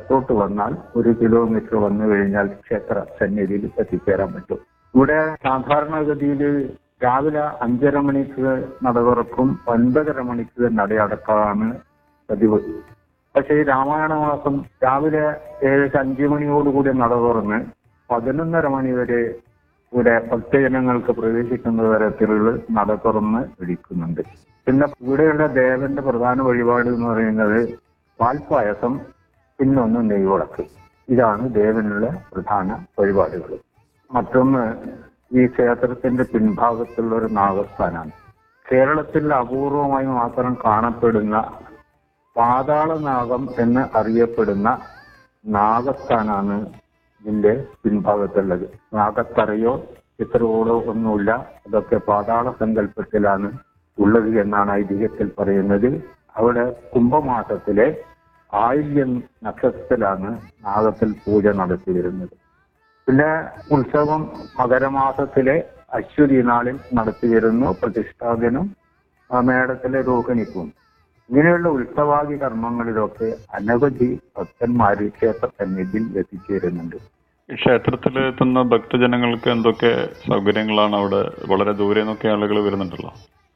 വലത്തോട്ട് വന്നാൽ ഒരു കിലോമീറ്റർ വന്നു കഴിഞ്ഞാൽ ക്ഷേത്ര സന്നിധിയിൽ എത്തിച്ചേരാൻ പറ്റും ഇവിടെ സാധാരണഗതിയിൽ രാവിലെ അഞ്ചര മണിക്ക് നട തുറക്കും ഒൻപതര മണിക്ക് നടയടക്കമാണ് പതിവ് പക്ഷേ ഈ രാമായണ മാസം രാവിലെ ഏകദേശം അഞ്ചു മണിയോടുകൂടി നട തുറന്ന് പതിനൊന്നര മണി വരെ ഇവിടെ ഭക്തജനങ്ങൾക്ക് പ്രവേശിക്കുന്ന തരത്തിലുള്ള നട തുറന്ന് ഇടിക്കുന്നുണ്ട് പിന്നെ ഇവിടെയുള്ള ദേവന്റെ പ്രധാന വഴിപാട് എന്ന് പറയുന്നത് പാൽപ്പായസം പിന്നൊന്ന് നെയ്വിളക്ക് ഇതാണ് ദേവനുള്ള പ്രധാന വഴിപാടുകൾ മറ്റൊന്ന് ഈ ക്ഷേത്രത്തിന്റെ പിൻഭാഗത്തുള്ള ഒരു നാഗസ്ഥാനാണ് കേരളത്തിൽ അപൂർവമായി മാത്രം കാണപ്പെടുന്ന പാതാളനാഗം എന്ന് അറിയപ്പെടുന്ന നാഗസ്ഥാനാണ് ഇതിന്റെ പിൻഭാഗത്തുള്ളത് നാഗത്തറയോ ചിത്രകോടോ ഒന്നുമില്ല അതൊക്കെ പാതാള സങ്കല്പത്തിലാണ് ഉള്ളത് എന്നാണ് ഐതിഹ്യത്തിൽ പറയുന്നത് അവിടെ കുംഭമാസത്തിലെ ആയില്യം നക്ഷത്രത്തിലാണ് നാഗത്തിൽ പൂജ നടത്തി വരുന്നത് പിന്നെ ഉത്സവം മകരമാസത്തിലെ അശ്വതി നാളിൽ നടത്തി വരുന്നു പ്രതിഷ്ഠാപനം ആ മേടത്തിലെ രോഹിണിക്കും ഇങ്ങനെയുള്ള ഉത്സവാദി കർമ്മങ്ങളിലൊക്കെ അനവധി ഭക്തന്മാര് ക്ഷേത്ര സന്നിധിയിൽ എത്തിച്ചേരുന്നുണ്ട് ഈ ക്ഷേത്രത്തിൽ എത്തുന്ന ഭക്തജനങ്ങൾക്ക് എന്തൊക്കെ സൗകര്യങ്ങളാണ് അവിടെ വളരെ ദൂരെ നിന്നൊക്കെ ആളുകൾ വരുന്നുണ്ടല്ലോ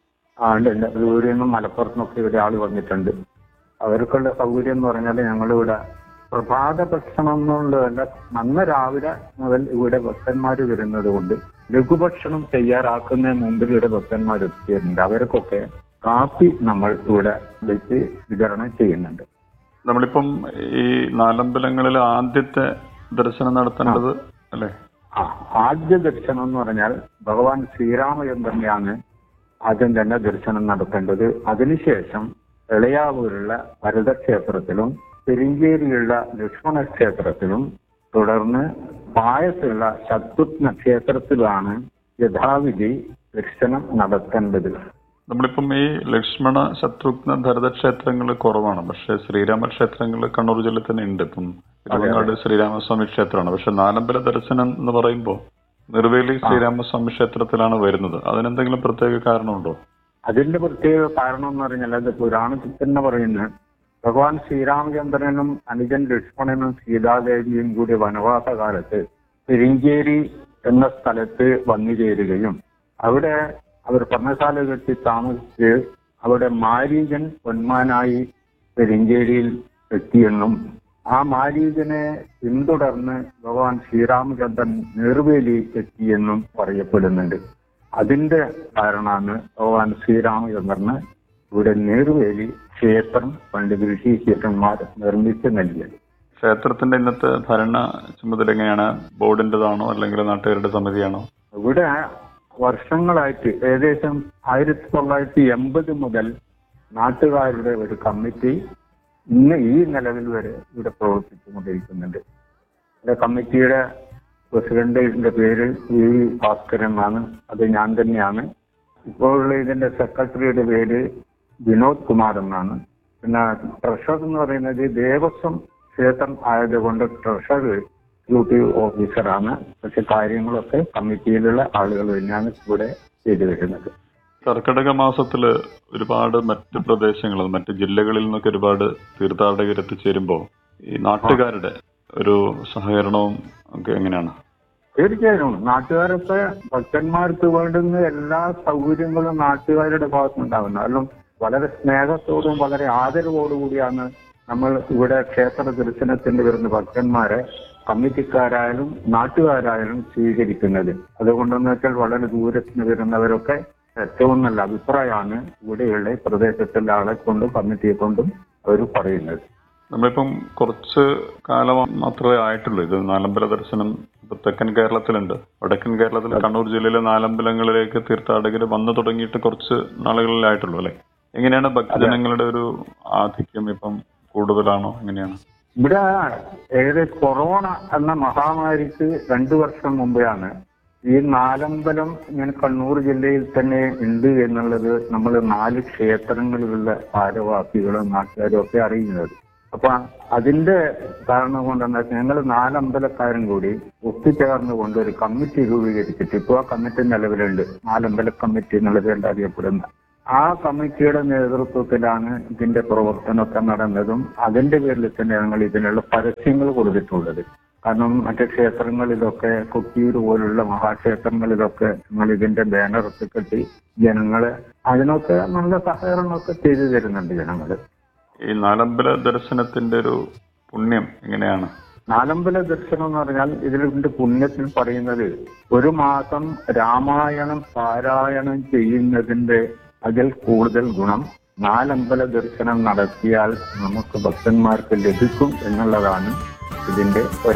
ആ ഉണ്ട് ഉണ്ട് ദൂരെ നിന്നും മലപ്പുറത്ത് നിന്നൊക്കെ ഇവിടെ ആള് വന്നിട്ടുണ്ട് അവർക്കുള്ള സൗകര്യം എന്ന് പറഞ്ഞാൽ ഞങ്ങളിവിടെ പ്രഭാത ഭക്ഷണം എന്നുള്ളതല്ല നന്ന രാവിലെ മുതൽ ഇവിടെ ഭക്തന്മാര് വരുന്നത് കൊണ്ട് ലഘുഭക്ഷണം തയ്യാറാക്കുന്നതിന് മുമ്പിൽ ഇവിടെ ഭക്തന്മാർ എത്തിയിട്ടുണ്ട് അവർക്കൊക്കെ കാപ്പി നമ്മൾ ഇവിടെ വെച്ച് വിതരണം ചെയ്യുന്നുണ്ട് നമ്മളിപ്പം ഈ നാലമ്പലങ്ങളിൽ ആദ്യത്തെ ദർശനം നടത്തേണ്ടത് അല്ലേ ആ ആദ്യ ദർശനം എന്ന് പറഞ്ഞാൽ ഭഗവാൻ ശ്രീരാമചന്ദ്രനെയാണ് ആദ്യം തന്നെ ദർശനം നടത്തേണ്ടത് അതിനുശേഷം എളയാവൂരുള്ള ഭരതക്ഷേത്രത്തിലും പെരിഞ്ചേരിയുള്ള ലക്ഷ്മണ ക്ഷേത്രത്തിലും തുടർന്ന് പായത്തുള്ള ശത്രുഘ്ന ക്ഷേത്രത്തിലാണ് യഥാവിധി ദർശനം നടത്തേണ്ടത് നമ്മളിപ്പം ഈ ലക്ഷ്മണ ശത്രുഘ്ന ഭരത ക്ഷേത്രങ്ങൾ കുറവാണ് പക്ഷെ ശ്രീരാമ ക്ഷേത്രങ്ങൾ കണ്ണൂർ ജില്ലയിൽ തന്നെ ഉണ്ട് ഇപ്പം തിരുവങ്ങാട് ശ്രീരാമസ്വാമി ക്ഷേത്രമാണ് പക്ഷെ നാലമ്പല ദർശനം എന്ന് പറയുമ്പോൾ നിർവേലി ശ്രീരാമസ്വാമി ക്ഷേത്രത്തിലാണ് വരുന്നത് അതിനെന്തെങ്കിലും പ്രത്യേക കാരണമുണ്ടോ അതിന്റെ പ്രത്യേക കാരണം എന്ന് പറഞ്ഞാൽ അത് പുരാണത്തിൽ തന്നെ പറയുന്നത് ഭഗവാൻ ശ്രീരാമചന്ദ്രനും അനുജൻ ലക്ഷ്മണനും സീതാദേവിയും കൂടി വനവാസ കാലത്ത് പെരിഞ്ചേരി എന്ന സ്ഥലത്ത് വന്നു ചേരുകയും അവിടെ അവർ പർണശാല കെട്ടി താമസിച്ച് അവിടെ മാരീജൻ പൊന്മാനായി പെരിഞ്ചേരിയിൽ എത്തിയെന്നും ആ മാരീജനെ പിന്തുടർന്ന് ഭഗവാൻ ശ്രീരാമചന്ദ്രൻ നേർവേലി എത്തിയെന്നും പറയപ്പെടുന്നുണ്ട് അതിന്റെ കാരണമാണ് ഭഗവാൻ ശ്രീരാമചന്ദ്രന് ഇവിടെ നേർവേലി ക്ഷേത്രം പണ്ട് ബ്രിട്ടീഷ് നിർമ്മിച്ചു നൽകിയത് ക്ഷേത്രത്തിന്റെ ഇന്നത്തെ ഭരണ ചുമതല എങ്ങനെയാണ് ബോർഡിന്റേതാണോ അല്ലെങ്കിൽ നാട്ടുകാരുടെ സമിതിയാണോ ഇവിടെ വർഷങ്ങളായിട്ട് ഏകദേശം ആയിരത്തി തൊള്ളായിരത്തി എൺപത് മുതൽ നാട്ടുകാരുടെ ഒരു കമ്മിറ്റി ഇന്ന് ഈ നിലവിൽ വരെ ഇവിടെ പ്രവർത്തിച്ചുകൊണ്ടിരിക്കുന്നുണ്ട് ഇവിടെ കമ്മിറ്റിയുടെ പ്രസിഡന്റിന്റെ പേര് വി വി ഭാസ്കരൻ എന്നാണ് അത് ഞാൻ തന്നെയാണ് ഇപ്പോഴുള്ള ഇതിന്റെ സെക്രട്ടറിയുടെ പേര് വിനോദ് കുമാർ എന്നാണ് പിന്നെ ട്രഷർ എന്ന് പറയുന്നത് ദേവസ്വം ക്ഷേത്രം ആയതുകൊണ്ട് ട്രഷർ എക്സിക്യൂട്ടീവ് ഓഫീസറാണ് പക്ഷെ കാര്യങ്ങളൊക്കെ കമ്മിറ്റിയിലുള്ള ആളുകൾ തന്നെയാണ് ഇവിടെ ചെയ്തു വരുന്നത് കർക്കിടക മാസത്തില് ഒരുപാട് മറ്റ് പ്രദേശങ്ങളിൽ മറ്റ് ജില്ലകളിൽ നിന്നൊക്കെ ഒരുപാട് തീർത്ഥാടകർ എത്തിച്ചേരുമ്പോൾ ഈ നാട്ടുകാരുടെ ഒരു സഹകരണവും ഒക്കെ എങ്ങനെയാണ് തീർച്ചയായും നാട്ടുകാരൊക്കെ ഭക്തന്മാർക്ക് വേണ്ടുന്ന എല്ലാ സൗകര്യങ്ങളും നാട്ടുകാരുടെ ഭാഗത്തുനിന്നുണ്ടാകുന്നു കാരണം വളരെ സ്നേഹത്തോടും വളരെ ആദരവോടും കൂടിയാണ് നമ്മൾ ഇവിടെ ക്ഷേത്ര ദർശനത്തിന് വരുന്ന ഭക്തന്മാരെ കമ്മിറ്റിക്കാരായാലും നാട്ടുകാരായാലും സ്വീകരിക്കുന്നത് അതുകൊണ്ടെന്ന് വെച്ചാൽ വളരെ ദൂരത്തിന് വരുന്നവരൊക്കെ ഏറ്റവും നല്ല അഭിപ്രായമാണ് ഇവിടെയുള്ള ഈ പ്രദേശത്തുള്ള ആളെ കൊണ്ടും കമ്മിറ്റിയെ കൊണ്ടും അവർ പറയുന്നത് നമ്മളിപ്പം കുറച്ച് കാലം മാത്രമേ ആയിട്ടുള്ളൂ ഇത് നാലമ്പല ദർശനം ഇപ്പൊ തെക്കൻ കേരളത്തിലുണ്ട് വടക്കൻ കേരളത്തിൽ കണ്ണൂർ ജില്ലയിലെ നാലമ്പലങ്ങളിലേക്ക് തീർത്ഥാടകർ വന്നു തുടങ്ങിയിട്ട് കുറച്ച് നാളുകളിലായിട്ടുള്ളൂ അല്ലെ എങ്ങനെയാണ് ഭക്തജനങ്ങളുടെ ഒരു ആധിക്യം ഇപ്പം കൂടുതലാണോ എങ്ങനെയാണ് ഇവിടെ ഏകദേശം കൊറോണ എന്ന മഹാമാരിക്ക് രണ്ടു വർഷം മുമ്പെയാണ് ഈ നാലമ്പലം ഇങ്ങനെ കണ്ണൂർ ജില്ലയിൽ തന്നെ ഉണ്ട് എന്നുള്ളത് നമ്മൾ നാല് ക്ഷേത്രങ്ങളിലുള്ള ഭാരവാസികളും നാട്ടുകാരും ഒക്കെ അറിയുന്നത് അപ്പൊ അതിന്റെ കാരണം കൊണ്ടെന്ന് വെച്ചാൽ ഞങ്ങൾ നാലമ്പലക്കാരും കൂടി ഒത്തുചേർന്നുകൊണ്ട് ഒരു കമ്മിറ്റി രൂപീകരിച്ചിട്ട് ഇപ്പോൾ ആ കമ്മിറ്റി നിലവിലുണ്ട് നാലമ്പല കമ്മിറ്റി എന്നുള്ള പേരിൽ അറിയപ്പെടുന്ന ആ കമ്മിറ്റിയുടെ നേതൃത്വത്തിലാണ് ഇതിന്റെ പ്രവർത്തനമൊക്കെ നടന്നതും അതിന്റെ പേരിൽ തന്നെ ഞങ്ങൾ ഇതിനുള്ള പരസ്യങ്ങൾ കൊടുത്തിട്ടുള്ളത് കാരണം മറ്റു ക്ഷേത്രങ്ങളിലൊക്കെ കൊട്ടിയൂർ പോലുള്ള മഹാക്ഷേത്രങ്ങളിലൊക്കെ ഞങ്ങൾ ഇതിന്റെ ബാനറൊക്കെ കെട്ടി ജനങ്ങളെ അതിനൊക്കെ നല്ല സഹകരണമൊക്കെ ചെയ്തു തരുന്നുണ്ട് ജനങ്ങള് ഈ നാലമ്പല ദർശനത്തിന്റെ ഒരു പുണ്യം എങ്ങനെയാണ് നാലമ്പല ദർശനം എന്ന് പറഞ്ഞാൽ ഇതിന്റെ പുണ്യത്തിൽ പറയുന്നത് ഒരു മാസം രാമായണം പാരായണം ചെയ്യുന്നതിന്റെ അതിൽ കൂടുതൽ ഗുണം നാലമ്പല ദർശനം നടത്തിയാൽ നമുക്ക് ഭക്തന്മാർക്ക് ലഭിക്കും എന്നുള്ളതാണ് ഇതിന്റെ ഒരു